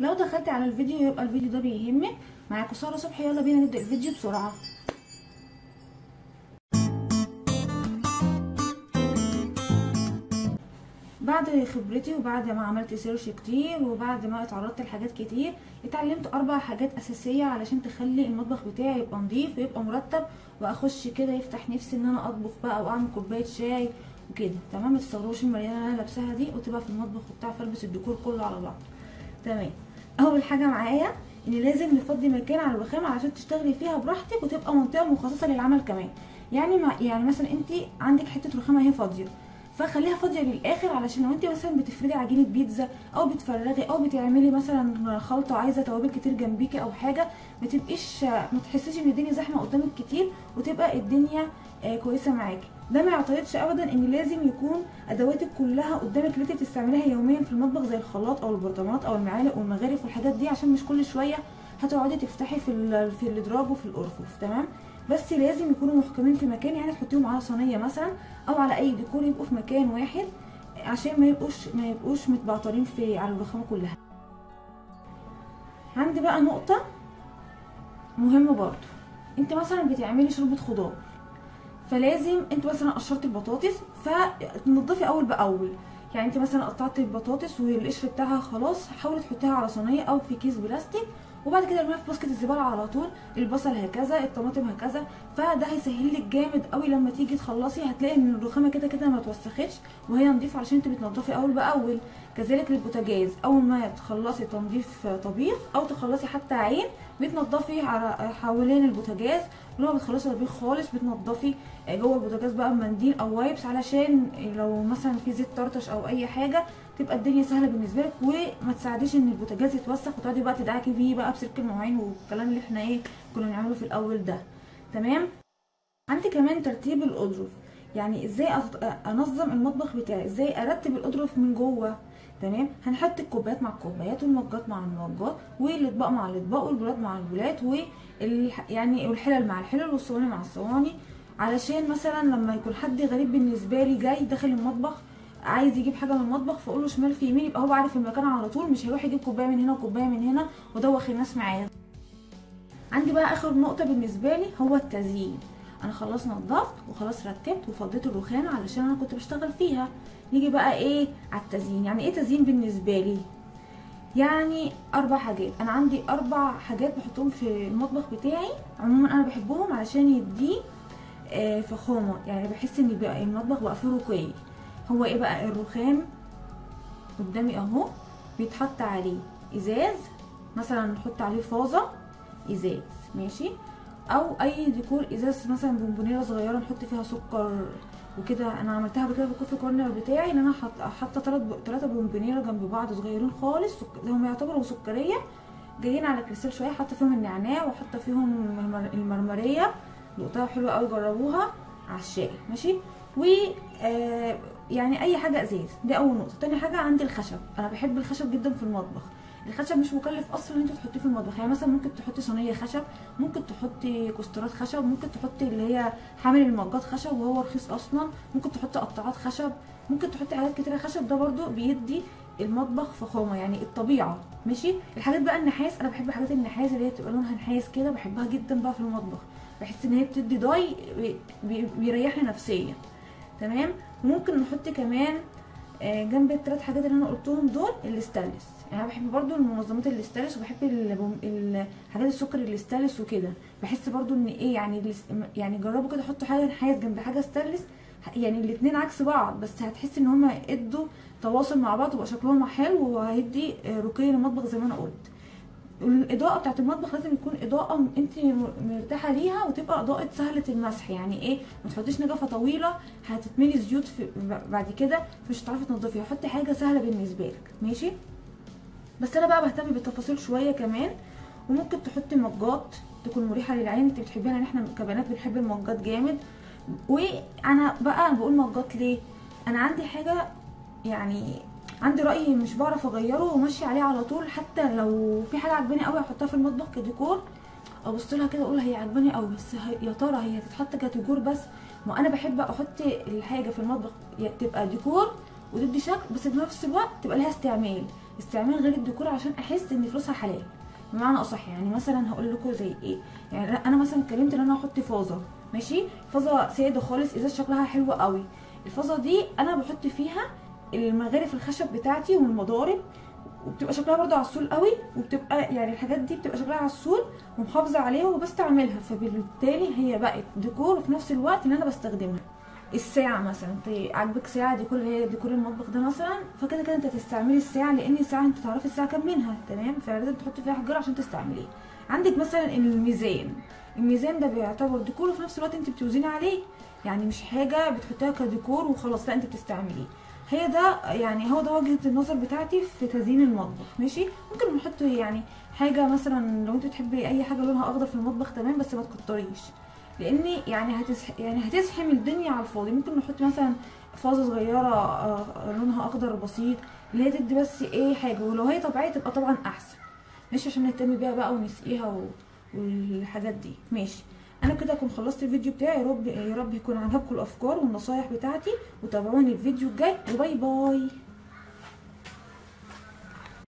لو دخلت على الفيديو يبقى الفيديو ده بيهمك معاكم ساره صبحي يلا بينا نبدا الفيديو بسرعه بعد خبرتي وبعد ما عملت سيرش كتير وبعد ما اتعرضت لحاجات كتير اتعلمت اربع حاجات اساسيه علشان تخلي المطبخ بتاعي يبقى نظيف ويبقى مرتب واخش كده يفتح نفسي ان انا اطبخ بقى واعمل كوبايه شاي وكده تمام ما تستغربوش المريانه اللي انا لابساها دي وتبقى في المطبخ وبتاع فالبس الديكور كله على بعض تمام اول حاجه معايا ان لازم نفضي مكان على الرخام علشان تشتغلي فيها براحتك وتبقى منطقه مخصصه للعمل كمان يعني ما يعني مثلا انت عندك حته رخامه اهي فاضيه فخليها فاضيه للاخر علشان لو انت مثلا بتفردي عجينه بيتزا او بتفرغي او بتعملي مثلا خلطه عايزه توابل كتير جنبيكي او حاجه ما تبقيش ما تحسيش ان الدنيا زحمه قدامك كتير وتبقى الدنيا آه كويسه معاكي ده ما يعترضش ابدا ان لازم يكون ادواتك كلها قدامك اللي انت بتستعمليها يوميا في المطبخ زي الخلاط او البرطمانات او المعالق والمغارف والحاجات دي عشان مش كل شويه هتقعدي تفتحي في في الادراج وفي الارفف تمام بس لازم يكونوا محكمين في مكان يعني تحطيهم على صينيه مثلا او على اي ديكور يبقوا في مكان واحد عشان ما يبقوش ما يبقوش متبعترين في على الرخامه كلها عندي بقى نقطه مهمه برضو انت مثلا بتعملي شوربه خضار فلازم انت مثلا قشرتي البطاطس فتنضفي اول باول يعني انت مثلا قطعتي البطاطس والقشر بتاعها خلاص حاولي تحطيها على صينيه او في كيس بلاستيك وبعد كده ارميها في باسكت الزباله على طول البصل هكذا الطماطم هكذا فده هيسهل لك جامد قوي لما تيجي تخلصي هتلاقي ان الرخامه كده كده ما توسختش وهي نضيفه علشان انت بتنضفي اول باول كذلك للبوتاجاز اول ما تخلصي تنظيف طبيخ او تخلصي حتى عين بتنضفي على حوالين البوتاجاز ولما بتخلصي طبيخ خالص بتنضفي جوه البوتاجاز بقى بمنديل او وايبس علشان لو مثلا في زيت طرطش او اي حاجه تبقى الدنيا سهله بالنسبه لك وما تساعديش ان البوتاجاز يتوسخ وتقعدي بقى تدعكي فيه بقى بسلك المواعين والكلام اللي احنا ايه كنا بنعمله في الاول ده تمام عندي كمان ترتيب الاظرف يعني ازاي انظم المطبخ بتاعي ازاي ارتب الاظرف من جوه تمام هنحط الكوبايات مع الكوبايات والمجات مع المجات والاطباق مع الاطباق والبولات مع البولات وال يعني والحلل مع الحلل والصواني مع الصواني علشان مثلا لما يكون حد غريب بالنسبه لي جاي داخل المطبخ عايز يجيب حاجه من المطبخ فاقول له شمال في يمين يبقى هو عارف المكان على طول مش هيروح يجيب كوبايه من هنا وكوبايه من هنا ودوخ الناس معايا عندي بقى اخر نقطه بالنسبه لي هو التزيين انا خلاص نضفت وخلاص رتبت وفضيت الرخامه علشان انا كنت بشتغل فيها نيجي بقى ايه على التزيين يعني ايه تزيين بالنسبه لي يعني اربع حاجات انا عندي اربع حاجات بحطهم في المطبخ بتاعي عموما انا بحبهم علشان يديه آه فخامه يعني بحس ان بقى المطبخ بقى فيه رقي هو ايه بقى الرخام قدامي اهو بيتحط عليه ازاز مثلا نحط عليه فازه ازاز ماشي او اي ديكور ازاز مثلا بونبونيره صغيره نحط فيها سكر وكده انا عملتها قبل كده في الكوفي كورنر بتاعي ان انا حاطه ثلاث ثلاثه بونبونيره جنب بعض صغيرين خالص هم يعتبروا سكريه جايين على كريستال شويه حاطه فيهم النعناع وحاطه فيهم المرمريه دقتها حلوه قوي جربوها على الشاي ماشي و آه يعني اي حاجه ازاز دي اول نقطه تاني حاجه عندي الخشب انا بحب الخشب جدا في المطبخ الخشب مش مكلف اصلا ان انت تحطيه في المطبخ يعني مثلا ممكن تحطي صينيه خشب ممكن تحطي كسترات خشب ممكن تحطي اللي هي حامل المجات خشب وهو رخيص اصلا ممكن تحطي قطاعات خشب ممكن تحطي حاجات كتيره خشب ده برده بيدي المطبخ فخامه يعني الطبيعه ماشي الحاجات بقى النحاس انا بحب حاجات النحاس اللي هي بتبقى لونها نحاس كده بحبها جدا بقى في المطبخ بحس ان هي بتدي ضي بيريحني نفسيا تمام ممكن نحط كمان جنب الثلاث حاجات اللي انا قلتهم دول الاستانلس يعني انا بحب برضو المنظمات الاستانلس وبحب حاجات السكر الاستانلس وكده بحس برضو ان ايه يعني يعني جربوا كده حطوا حاجه نحاس جنب حاجه ستانلس يعني الاثنين عكس بعض بس هتحس ان هما ادوا تواصل مع بعض وبقى شكلهم حلو وهيدي رقي للمطبخ زي ما انا قلت الاضاءه بتاعت المطبخ لازم يكون اضاءه انت مرتاحه ليها وتبقى اضاءه سهله المسح يعني ايه ما تحطيش نجفه طويله هتتملي زيوت في بعد كده مش هتعرفي تنضفيها حطي حاجه سهله بالنسبه لك ماشي بس انا بقى بهتم بالتفاصيل شويه كمان وممكن تحطي مجات تكون مريحه للعين انت بتحبيها لان احنا كبنات بنحب المجات جامد وانا بقى انا بقول مجات ليه انا عندي حاجه يعني عندي راي مش بعرف اغيره وماشيه عليه على طول حتى لو في حاجه عجباني قوي احطها في المطبخ كديكور ابص لها كده اقول هي عجباني قوي بس يا ترى هي هتتحط كديكور بس ما انا بحب احط الحاجه في المطبخ تبقى ديكور وتدي شكل بس في نفس الوقت تبقى ليها استعمال استعمال غير الديكور عشان احس ان فلوسها حلال بمعنى اصح يعني مثلا هقول لكم زي ايه يعني انا مثلا اتكلمت ان انا هحط فازه ماشي فازه ساده خالص ازاز شكلها حلو قوي الفازه دي انا بحط فيها المغارف الخشب بتاعتي والمضارب وبتبقى شكلها برضو عسول قوي وبتبقى يعني الحاجات دي بتبقى شكلها عسول ومحافظه عليها وبستعملها فبالتالي هي بقت ديكور وفي نفس الوقت اللي انا بستخدمها الساعة مثلا انت عاجبك ساعة ديكور اللي هي ديكور المطبخ ده مثلا فكده كده انت هتستعملي الساعة لان الساعة انت تعرفي الساعة كام منها تمام فلازم تحطي فيها حجارة عشان تستعمليه عندك مثلا الميزان الميزان ده بيعتبر ديكور وفي نفس الوقت انت بتوزني عليه يعني مش حاجة بتحطيها كديكور وخلاص لا انت بتستعمليه هي ده يعني هو ده وجهة النظر بتاعتي في تزيين المطبخ ماشي ممكن نحط يعني حاجة مثلا لو انت بتحبي اي حاجة لونها اخضر في المطبخ تمام بس ما تكتريش لان يعني هتزح يعني هتزحم الدنيا على الفاضي ممكن نحط مثلا فازه صغيره آه، لونها اخضر بسيط اللي هي تدي بس ايه حاجه ولو هي طبيعيه تبقى طبعا احسن مش عشان نهتم بيها بقى ونسقيها و... والحاجات دي ماشي انا كده اكون خلصت الفيديو بتاعي يا رب يا رب يكون عجبكم الافكار والنصايح بتاعتي وتابعوني الفيديو الجاي وباي باي